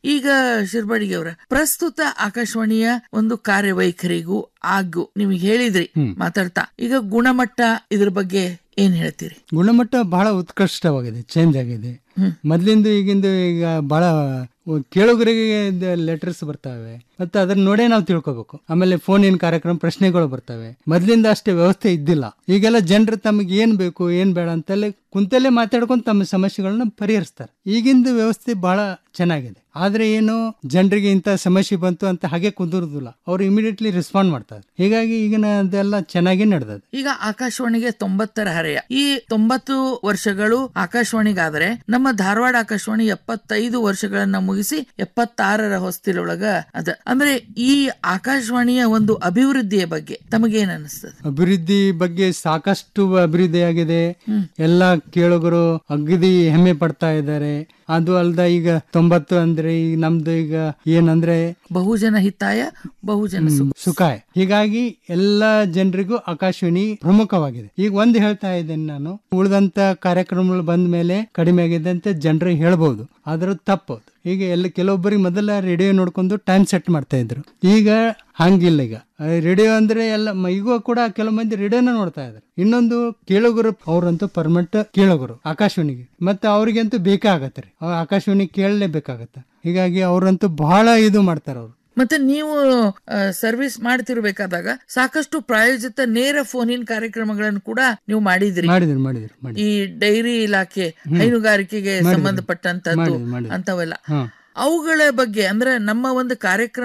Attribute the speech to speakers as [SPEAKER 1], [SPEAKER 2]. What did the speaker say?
[SPEAKER 1] ಈಗ ಶಿರ್ಬಡಿಗೆ ಅವರ ಪ್ರಸ್ತುತ ಆಕಾಶವಾಣಿಯ ಒಂದು ಕಾರ್ಯವೈಖರಿಗೂ ಆಗು ನಿಮಗೆ ಹೇಳಿದ್ರಿ ಮಾತಾಡ್ತಾ ಈಗ ಗುಣಮಟ್ಟ ಇದ್ರ ಬಗ್ಗೆ ಏನ್ ಹೇಳ್ತೀರಿ
[SPEAKER 2] ಗುಣಮಟ್ಟ ಬಹಳ ಉತ್ಕೃಷ್ಟವಾಗಿದೆ ಚೇಂಜ್ ಆಗಿದೆ ಮೊದ್ಲಿಂದ ಈಗಿಂದು ಈಗ ಬಹಳ ಕೇಳುಗರಿಗೆ ಲೆಟರ್ಸ್ ಬರ್ತವೆ ಮತ್ತೆ ಅದನ್ನ ನೋಡೇ ನಾವು ತಿಳ್ಕೊಬೇಕು ಆಮೇಲೆ ಫೋನಿನ ಕಾರ್ಯಕ್ರಮ ಪ್ರಶ್ನೆಗಳು ಬರ್ತವೆ ಮೊದ್ಲಿಂದ ಅಷ್ಟೇ ವ್ಯವಸ್ಥೆ ಇದ್ದಿಲ್ಲ ಈಗೆಲ್ಲ ಜನರು ತಮಗೆ ಏನ್ ಬೇಕು ಏನ್ ಬೇಡ ಅಂತಲೇ ಕುಂತಲ್ಲೇ ಮಾತಾಡ್ಕೊಂಡು ತಮ್ಮ ಸಮಸ್ಯೆಗಳನ್ನ ಪರಿಹರಿಸ್ತಾರೆ ಈಗಿಂದು ವ್ಯವಸ್ಥೆ ಬಹಳ ಚೆನ್ನಾಗಿದೆ ಆದ್ರೆ ಏನು ಜನರಿಗೆ ಇಂಥ ಸಮಸ್ಯೆ ಬಂತು ಅಂತ ಹಾಗೆ ಕುಂದಿರುದಿಲ್ಲ ಅವ್ರು ಇಮಿಡಿಯೇಟ್ಲಿ ರೆಸ್ಪಾಂಡ್ ಮಾಡ್ತಾರೆ ಹೀಗಾಗಿ ಈಗಿನ ಅದೆಲ್ಲ ಚೆನ್ನಾಗಿ ನಡೆದದೆ
[SPEAKER 1] ಈಗ ಆಕಾಶವಾಣಿಗೆ ತೊಂಬತ್ತರ ಹರೆಯ ಈ ತೊಂಬತ್ತು ವರ್ಷಗಳು ಆಕಾಶವಾಣಿಗಾದ್ರೆ ನಮ್ಮ ಧಾರವಾಡ ಆಕಾಶವಾಣಿ ಎಪ್ಪತ್ತೈದು ವರ್ಷಗಳನ್ನ ಮುಗಿಸಿ ಎಪ್ಪತ್ತಾರರ ಹೊಸ್ತಿಲೊಳಗ ಅದ ಅಂದ್ರೆ ಈ ಆಕಾಶವಾಣಿಯ ಒಂದು ಅಭಿವೃದ್ಧಿಯ ಬಗ್ಗೆ ತಮಗೇನ್ ಅನಿಸ್ತದೆ
[SPEAKER 2] ಅಭಿವೃದ್ಧಿ ಬಗ್ಗೆ ಸಾಕಷ್ಟು ಅಭಿವೃದ್ಧಿ ಆಗಿದೆ ಎಲ್ಲ ಕೇಳುಗರು ಅಗದಿ ಹೆಮ್ಮೆ ಪಡ್ತಾ ಇದ್ದಾರೆ ಅದು ಅಲ್ದ ಈಗ ತೊಂಬತ್ತು ಅಂದ್ರೆ ಈಗ ನಮ್ದು ಈಗ ಏನಂದ್ರೆ
[SPEAKER 1] ಬಹುಜನ ಹಿತಾಯ ಬಹುಜನ ಸುಖ
[SPEAKER 2] ಸುಖಾಯ ಹೀಗಾಗಿ ಎಲ್ಲಾ ಜನರಿಗೂ ಆಕಾಶವಾಣಿ ಪ್ರಮುಖವಾಗಿದೆ ಈಗ ಒಂದ್ ಹೇಳ್ತಾ ಇದ್ದೇನೆ ನಾನು ಉಳಿದಂತ ಕಾರ್ಯಕ್ರಮಗಳು ಬಂದ ಮೇಲೆ ಕಡಿಮೆ ಆಗಿದೆ ಅಂತ ಜನರು ಹೇಳ್ಬಹುದು ಆದ್ರೂ ತಪ್ಪು ಅದು. ಈಗ ಎಲ್ಲ ಕೆಲವೊಬ್ಬರಿಗೆ ಮೊದಲ ರೇಡಿಯೋ ನೋಡ್ಕೊಂಡು ಟೈಮ್ ಸೆಟ್ ಮಾಡ್ತಾ ಇದ್ರು ಈಗ ಹಂಗಿಲ್ಲ ಈಗ ರೇಡಿಯೋ ಅಂದ್ರೆ ಎಲ್ಲ ಮ- ಈಗ ಕೂಡ ಕೆಲವು ಮಂದಿ ರೇಡಿಯೋನ ನೋಡ್ತಾ ಇದ್ದಾರೆ ಇನ್ನೊಂದು ಕೇಳುಗರು ಅವ್ರಂತೂ ಪರ್ಮನೆಂಟ್ ಕೇಳುಗರು ಆಕಾಶವಾಣಿಗೆ ಮತ್ತೆ ಅವ್ರಿಗಂತೂ ಬೇಕೇ ಆಗತ್ತೆ ರೀ ಅವ್ರು ಆಕಾಶವಾಣಿ ಕೇಳಲೇಬೇಕಾಗತ್ತೆ ಹೀಗಾಗಿ ಅವ್ರಂತೂ ಬಹಳ ಇದು ಮಾಡ್ತಾರೆ ಅವ್ರು
[SPEAKER 1] ಮತ್ತೆ ನೀವು ಸರ್ವಿಸ್ ಮಾಡ್ತಿರ್ಬೇಕಾದಾಗ ಸಾಕಷ್ಟು ಪ್ರಾಯೋಜಿತ ನೇರ ಫೋನಿನ್ ಕಾರ್ಯಕ್ರಮಗಳನ್ನು ಕೂಡ ನೀವು ಮಾಡಿದ್ರಿ
[SPEAKER 2] ಮಾಡಿದ್ರು ಮಾಡಿದ್ರು ಮಾಡಿ
[SPEAKER 1] ಈ ಡೈರಿ ಇಲಾಖೆ ಹೈನುಗಾರಿಕೆಗೆ ಸಂಬಂಧಪಟ್ಟಂತದ್ದು
[SPEAKER 2] ಮಾಡಿದ್ರು, ಮಾಡಿದ್ರು.
[SPEAKER 1] ಅಂತವೆಲ್ಲ
[SPEAKER 2] ಹಾ
[SPEAKER 1] ಅವುಗಳ ಬಗ್ಗೆ ಅಂದ್ರೆ ನಮ್ಮ ಒಂದು ಕಾರ್ಯಕ್ರಮ